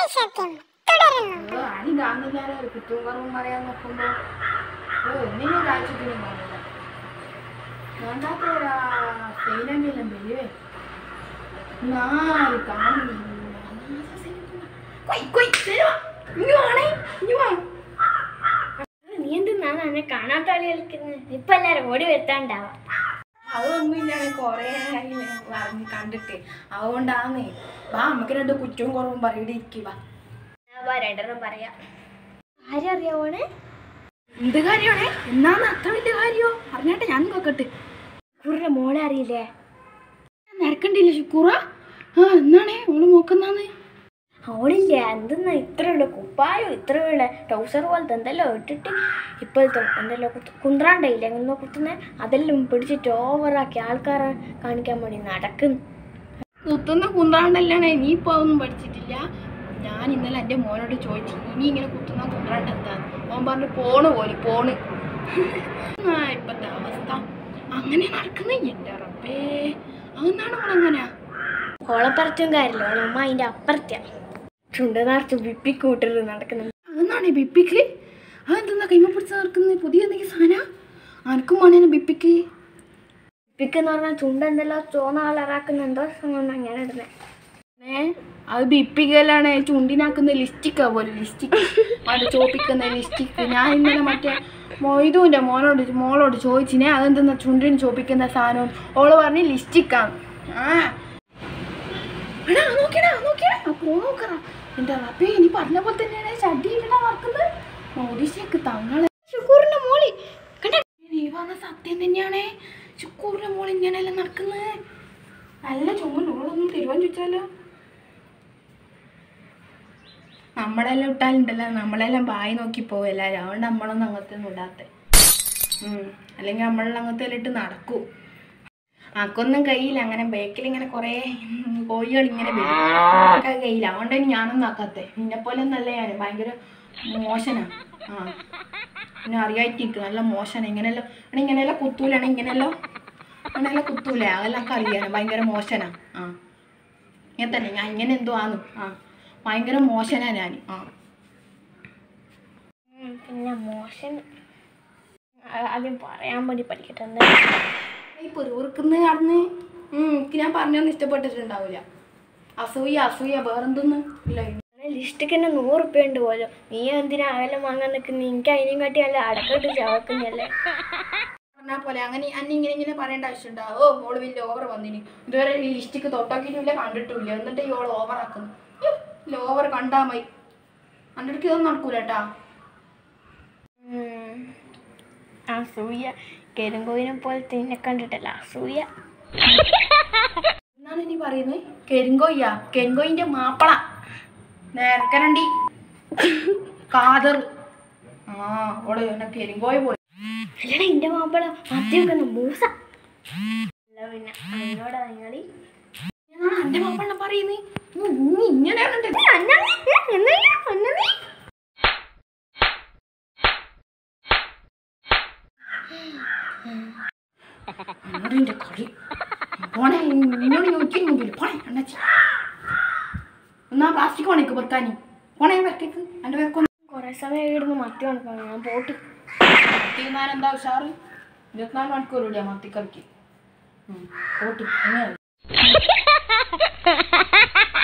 സത്യം തുടരുന്നു ആരും കാണുന്നില്ലാതെ ഒരു കുറ്റവും കുറവും പറയാൻ നോക്കുമ്പോ ഓ ഒന്നിനും കാഴ്ചത്തിനും കാണില്ല വേണ്ടാത്ത സൈനമെല്ലാം വരുവേ നാല് കാണുന്നില്ല കൊയ് കൊയ് ശരിവാ ഇനി വാണേ ഇനി വാ നീ എന്തിനാണ് എന്നെ കാണാത്ത കളി കളിക്കുന്നത് ഇപ്പൊ എല്ലാരും ഓടി വരുത്താണ്ടാവാ അതൊന്നുമില്ല കൊറേ പറഞ്ഞ് കണ്ടിട്ട് അതുകൊണ്ടാന്ന് വാ നമുക്ക് രണ്ട് കുറ്റവും കുറവും പറയുടെ ഇരിക്കുക രണ്ടെണ്ണം പറയാം ആരും അറിയാവോണേ എന്ത് കാര്യമാണേ എന്നാന്ന് അത്ര വലിയ കാര്യോ പറഞ്ഞാട്ടെ ഞാൻ നോക്കട്ടെ കുറിന്റെ മോളെ അറിയില്ലേ നിരക്കണ്ടില്ല ശുക്കൂറ ആ എന്നാണേ ഓള് നോക്കുന്നാന്ന് അവളില്ല എന്തെന്നാ ഇത്രയുള്ള കുപ്പായോ ഇത്രയുള്ള ട്രൗസർ പോലത്തെ എന്തെല്ലോ ഇട്ടിട്ട് ഇപ്പോഴത്തെ എന്തെല്ലോ കുത്ത് കുന്ത്രാണ്ടയില്ല എങ്ങനെ കുത്തുന്നത് അതെല്ലാം പിടിച്ചിട്ട് ഓവറാക്കി ആൾക്കാരെ കാണിക്കാൻ വേണ്ടി നടക്കുന്നു കുത്തുന്ന കുന്ത്രാണ്ടല്ലാണേ നീ ഇപ്പൊ ഒന്നും പഠിച്ചിട്ടില്ല ഞാൻ ഇന്നലെ എൻ്റെ മോനോട് ചോദിച്ചു ഇനി ഇങ്ങനെ കുത്തുന്ന കുന്ത്രാണ്ട് എന്താന്ന് അവൻ പറഞ്ഞു പോണ് പോലെ പോണ് ആ ഇപ്പത്തെ അവസ്ഥ അങ്ങനെ നടക്കുന്ന എൻ്റെ റബ്ബേ അതെന്താണ് അവളങ്ങനെ ഓളപ്പുറത്തും കാര്യമില്ല ഓളമ്മ അതിൻ്റെ അപ്പുറത്താ ചുണ്ട് നിറച്ച് വിപ്പി കൂട്ടരുത് നടക്കുന്നുണ്ട് അതെന്താണ് ബിപ്പിക്ക് അതെന്താ കൈമ പിടിച്ച് നടക്കുന്നത് പുതിയ എന്തെങ്കിലും സാധന ആർക്കും വേണേനെ ബിപ്പിക്ക് വിപ്പിക്ക് എന്ന് പറഞ്ഞാൽ ചുണ്ട് എന്തെല്ലോ ചോന്ന കളറാക്കുന്നുണ്ടോ കൊണ്ടാണ് ഞാൻ ഇടുന്നത് ഏ അത് ബിപ്പിക്കലാണ് ചുണ്ടിനാക്കുന്ന ലിസ്റ്റിക്കാ പോലെ ലിസ്റ്റിക് അത് ചോപ്പിക്കുന്ന ലിസ്റ്റിക് ഞാൻ ഇന്നലെ മറ്റേ മൊയ്തുവിൻ്റെ മോനോട് മോളോട് ചോദിച്ചിനെ അതെന്തെന്നാ ചുണ്ടിന് ചോപ്പിക്കുന്ന സാധനം ഓള് പറഞ്ഞ് ലിസ്റ്റിക്കാണ് ആ എടാ നോക്കിയടാ നോക്കിയടാ പോ നോക്കറ എൻ്റെ റബ്ബേ നീ പറഞ്ഞ പോലെ തന്നെയാണ് ചടിയിലടാ നടക്കുന്നത് മോദിശേക്ക് തങ്ങളെ ഷുക്കൂറിന്റെ മോളി കണ്ടേ നീ പറഞ്ഞ സത്യം തന്നെയാണേ ശുക്കൂറിന്റെ മോൾ ഇങ്ങനെയല്ല നടക്കുന്നത് നല്ല ചുമൽ ഓളൊന്നും തരുവാൻ ചോദിച്ചാലോ നമ്മളെല്ലാം ഇട്ടാലുണ്ടല്ലോ നമ്മളെല്ലാം ബായി നോക്കി പോവല്ല അതുകൊണ്ട് നമ്മളൊന്നും അങ്ങനത്തെ ഒന്നും ഇടാത്ത അല്ലെങ്കിൽ നമ്മളെല്ലാം അങ്ങനത്തെ എല്ലാം ഇട്ട് നടക്കൂ ആക്കൊന്നും കയ്യില്ല അങ്ങനെ ബേക്കിൽ ഇങ്ങനെ കുറേ കോഴികൾ ഇങ്ങനെ വരും ഒക്കെ കയ്യില്ല അതുകൊണ്ടാണ് ഞാനൊന്നും ആക്കാത്തെ നിന്നെ പോലെ ഒന്നല്ല ഞാൻ ഭയങ്കര മോശനാ ആ പിന്നെ അറിയായിട്ടിരിക്കും നല്ല മോശമാണ് ഇങ്ങനെയല്ലോ എടാ ഇങ്ങനെയല്ലോ കുത്തൂലാണ് ഇങ്ങനെയല്ലോ അങ്ങനെയല്ലോ കുത്തൂലേ അതെല്ലാം ഒക്കെ അറിയാനും ഭയങ്കര മോശനാ ആ ഇങ്ങനെ തന്നെ ഞാൻ ഇങ്ങനെ എന്തോ ആന്ന് ആ ഭയങ്കര മോശനാ ഞാൻ ആ ഉം, പിന്നെ മോശം ആ- ആദ്യം പറയാൻ വേണ്ടി പഠിക്കട്ടെ എന്താ ഈ പെറുക്കുന്ന കടന്ന് എനിക്ക് ഞാൻ പറഞ്ഞൊന്നും ഇഷ്ടപ്പെട്ടിട്ടുണ്ടാവില്ല അസൂയ അസൂയ വേറെന്തൊന്നും ഇല്ല ലിസ്റ്റിക്ക് തന്നെ നൂറ് റുപ്യ ഉണ്ട് പോലും നീ എന്തിനാ അകലം വാങ്ങാൻ നിൽക്കുന്ന എനിക്ക് അതിനും കാട്ടി അല്ല അടക്കട്ട് ചവക്കുന്നല്ലേ പറഞ്ഞാൽ പോലെ അങ്ങനെ അന്നെ ഇങ്ങനെ ഇങ്ങനെ പറയേണ്ട ആവശ്യമുണ്ടോ ഓ ഓള് വലിയ ഓവർ വന്നിനി ഇതുവരെ ഈ ലിസ്റ്റിക്ക് തൊട്ടാക്കിയിട്ടില്ല കണ്ടിട്ടില്ല എന്നിട്ട് ഈ ഓൾ ഓവർ ആക്കുന്നു ഓവർ കണ്ടാ മതി അൻ്റെ ഇതൊന്നും നടക്കൂല കേട്ടാ ഉം. അസൂയ കരിങ്കോയിനെ പോലെ തന്നെ കണ്ടിട്ടല്ല അസൂയ എന്നാണ് ഇനി പറയുന്നത് കരിങ്കോയ്യ കരിങ്കോയിന്റെ മാപ്പള നേരക്കരണ്ടി കാതർ ആ ഓള് എന്നെ കരിങ്കോയ പോയി അല്ലടാ എന്റെ മാപ്പിള മത്തി വെക്കുന്ന മൂസ അല്ല പിന്നെ അതിനോട് അങ്ങളി എന്നാണ് എന്റെ മാപ്പള പറയുന്നത് ഇങ്ങനെയാണ് എൻ്റെ എന്നോട് എൻ്റെ കളി പോണേ ഇന്നോട് ചോദിക്കുന്നില്ല പോണേ അണ്ണച്ചി എന്നാ പ്ലാസ്റ്റിക് പണിക്ക് വെക്കാനി പോണേ വെക്കേക്ക് എൻ്റെ വെക്കൊന്നും കൊറേ സമയം ഇടുന്ന് മത്തി ഉണക്കാൻ ഞാൻ പോട്ട് തീരുമാനം എന്താ ഉഷാറ് ഇരുപത്തിനാല് മണിക്കൂറില്ല മത്തിക്കറിക്ക് പോട്ട് അങ്ങനെ